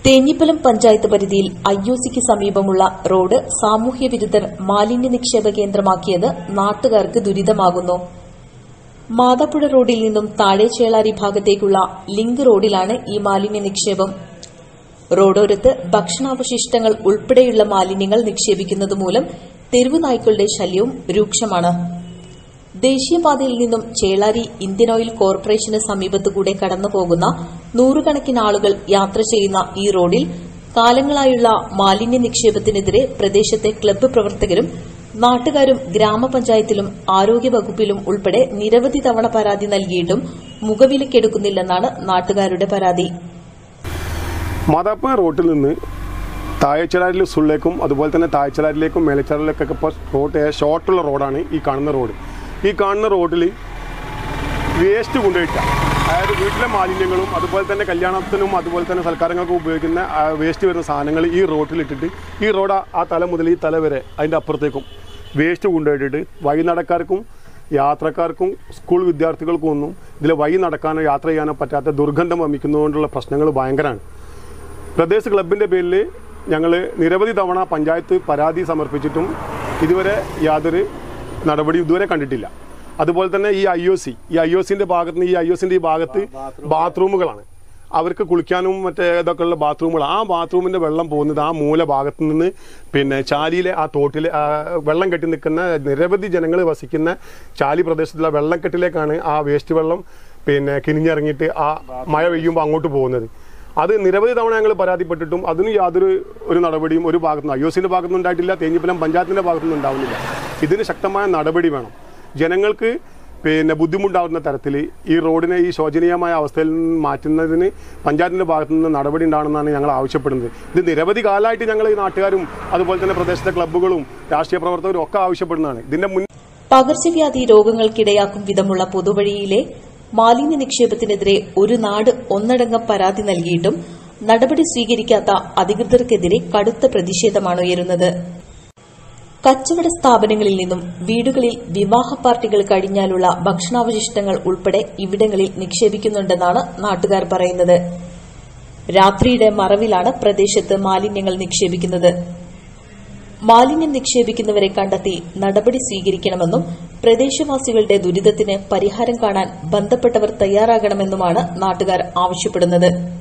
തേഞ്ഞിപ്പലം പഞ്ചായത്ത് പരിധിയിൽ ഐഒസിക്ക് സമീപമുള്ള റോഡ് സാമൂഹ്യ വിരുദ്ധർ മാലിന്യ നിക്ഷേപ കേന്ദ്രമാക്കിയത് നാട്ടുകാർക്ക് ദുരിതമാകുന്നു മാതാപ്പുഴ റോഡിൽ നിന്നും താഴെ ചേളാരി ഭാഗത്തേക്കുള്ള ലിങ്ക് റോഡിലാണ് ഈ മാലിന്യ നിക്ഷേപം റോഡോരത്ത് ഭക്ഷണാവശിഷ്ടങ്ങൾ ഉൾപ്പെടെയുള്ള മാലിന്യങ്ങൾ നിക്ഷേപിക്കുന്നതുമൂലം തെരുവു നായ്ക്കളുടെ ശല്യവും രൂക്ഷമാണ് ദേശീയപാതയിൽ നിന്നും ചേളാരി ഇന്ത്യൻ ഓയിൽ കോർപ്പറേഷന് സമീപത്തുകൂടെ കടന്നുപോകുന്ന നൂറുകണക്കിന് ആളുകൾ യാത്ര ചെയ്യുന്ന ഈ റോഡിൽ കാലങ്ങളായുള്ള മാലിന്യ നിക്ഷേപത്തിനെതിരെ പ്രദേശത്തെ ക്ലബ്ബ് പ്രവർത്തകരും നാട്ടുകാരും ഗ്രാമപഞ്ചായത്തിലും ആരോഗ്യവകുപ്പിലും ഉൾപ്പെടെ നിരവധി തവണ പരാതി നൽകിയിട്ടും മുഖവിലക്കെടുക്കുന്നില്ലെന്നാണ് നാട്ടുകാരുടെ പരാതി മാതാപ്പുഴ റോട്ടിൽ നിന്ന് തായച്ചലാരിൽ സുള്ളിലേക്കും അതുപോലെ തന്നെ തായച്ചലാരിലേക്കും മേലച്ചാറിലേക്കൊക്കെ ഇപ്പോൾ റോഡ് ഷോർട്ടുള്ള റോഡാണ് ഈ കാണുന്ന റോഡ് ഈ കാണുന്ന റോഡിൽ വേസ്റ്റ് കൊണ്ടുപോയിട്ട അതായത് വീട്ടിലെ മാലിന്യങ്ങളും അതുപോലെ തന്നെ കല്യാണത്തിനും അതുപോലെ തന്നെ സൽക്കാരങ്ങൾക്കും ഉപയോഗിക്കുന്ന ആ, വേസ്റ്റ് വരുന്ന സാധനങ്ങൾ ഈ റോട്ടിലിട്ടിട്ട് ഈ റോഡ് ആ- ആ തല മുതൽ ഈ തല വരെ അതിൻ്റെ അപ്പുറത്തേക്കും വേസ്റ്റ് കൊണ്ടുപോയിട്ടിട്ട് വഴി നടക്കാർക്കും യാത്രക്കാർക്കും സ്കൂൾ വിദ്യാർത്ഥികൾക്കും ഒന്നും ഇതിൽ വഴി നടക്കാനോ യാത്ര ചെയ്യാനോ പറ്റാത്ത ദുർഗന്ധം വമിക്കുന്നതുകൊണ്ടുള്ള പ്രശ്നങ്ങൾ ഭയങ്കരമാണ് പ്രദേശ് ക്ലബിൻ്റെ പേരിൽ ഞങ്ങൾ നിരവധി തവണ പഞ്ചായത്ത് പരാതി സമർപ്പിച്ചിട്ടും ഇതുവരെ യാതൊരു നടപടി ഇതുവരെ കണ്ടിട്ടില്ല അതുപോലെ തന്നെ ഈ ഐ ഒ സി ഈ ഐ ഒ സിന്റെ ഭാഗത്ത് നിന്ന് ഈ ഐ ഒ സിന്റെ ഈ ഭാഗത്ത് ബാത്റൂമുകളാണ് അവർക്ക് കുളിക്കാനും മറ്റേ ഇതൊക്കെ ഉള്ള ബാത്റൂമുകൾ ആ ബാത്റൂമിന്റെ വെള്ളം പോകുന്നത് ആ മൂല ഭാഗത്ത് നിന്ന് പിന്നെ ചാലിയിലെ ആ തോട്ടിലെ ആ വെള്ളം കെട്ടി നിൽക്കുന്ന നിരവധി ജനങ്ങൾ വസിക്കുന്ന ചാലി പ്രദേശത്തുള്ള വെള്ളക്കെട്ടിലേക്കാണ് ആ വേസ്റ്റ് വെള്ളം പിന്നെ കിനിഞ്ഞിറങ്ങിയിട്ട് ആ മഴ പെയ്യുമ്പോൾ അങ്ങോട്ട് പോകുന്നത് അത് നിരവധി തവണ ഞങ്ങൾ പരാതിപ്പെട്ടിട്ടും അതിന് യാതൊരു ഒരു നടപടിയും ഒരു ഭാഗത്തുനിന്ന് ഐ ഒസിന്റെ ഭാഗത്തുനിന്ന് ഉണ്ടായിട്ടില്ല തേഞ്ഞിപ്പലം പഞ്ചായത്തിന്റെ ഭാഗത്തുനിന്ന് ഉണ്ടാവുന്നില്ല ഇതിന് ശക്തമായ നടപടി വേണം ജനങ്ങൾക്ക് പിന്നെ ബുദ്ധിമുട്ടാവുന്ന തരത്തിൽ ഈ റോഡിനെ ഈ ശോചനീയമായ അവസ്ഥയിൽ നിന്ന് മാറ്റുന്നതിന് പഞ്ചായത്തിന്റെ ഭാഗത്തുനിന്ന് നടപടി ഉണ്ടാവണമെന്നാണ് ഞങ്ങൾ ആവശ്യപ്പെടുന്നത് ഇത് നിരവധി കാലമായിട്ട് ഞങ്ങൾ ഈ നാട്ടുകാരും അതുപോലെ തന്നെ പ്രദേശത്തെ ക്ലബ്ബുകളും രാഷ്ട്രീയ പ്രവർത്തകരും ഒക്കെ ആവശ്യപ്പെടുന്നതാണ് ഇതിന്റെ മുൻ പകർച്ചവ്യാധി രോഗങ്ങൾക്കിടയാക്കും വിധമുള്ള പൊതുവഴിയിലെ മാലിന്യ നിക്ഷേപത്തിനെതിരെ ഒരു നാട് ഒന്നടങ്കം പരാതി നൽകിയിട്ടും നടപടി സ്വീകരിക്കാത്ത അധികൃതർക്കെതിരെ കടുത്ത പ്രതിഷേധമാണ് ഉയരുന്നത് കച്ചവട സ്ഥാപനങ്ങളിൽ നിന്നും വീടുകളിൽ വിവാഹ പാർട്ടികൾ കഴിഞ്ഞാലുള്ള ഭക്ഷണാവശിഷ്ടങ്ങൾ ഉൾപ്പെടെ ഇവിടങ്ങളിൽ നിക്ഷേപിക്കുന്നുണ്ടെന്നാണ് നാട്ടുകാർ പറയുന്നത് രാത്രിയുടെ മറവിലാണ് പ്രദേശത്ത് മാലിന്യങ്ങൾ നിക്ഷേപിക്കുന്നത് മാലിന്യം നിക്ഷേപിക്കുന്നവരെ കണ്ടെത്തി നടപടി സ്വീകരിക്കണമെന്നും പ്രദേശവാസികളുടെ ദുരിതത്തിന് പരിഹാരം കാണാൻ ബന്ധപ്പെട്ടവർ തയ്യാറാകണമെന്നുമാണ് നാട്ടുകാർ ആവശ്യപ്പെടുന്നത്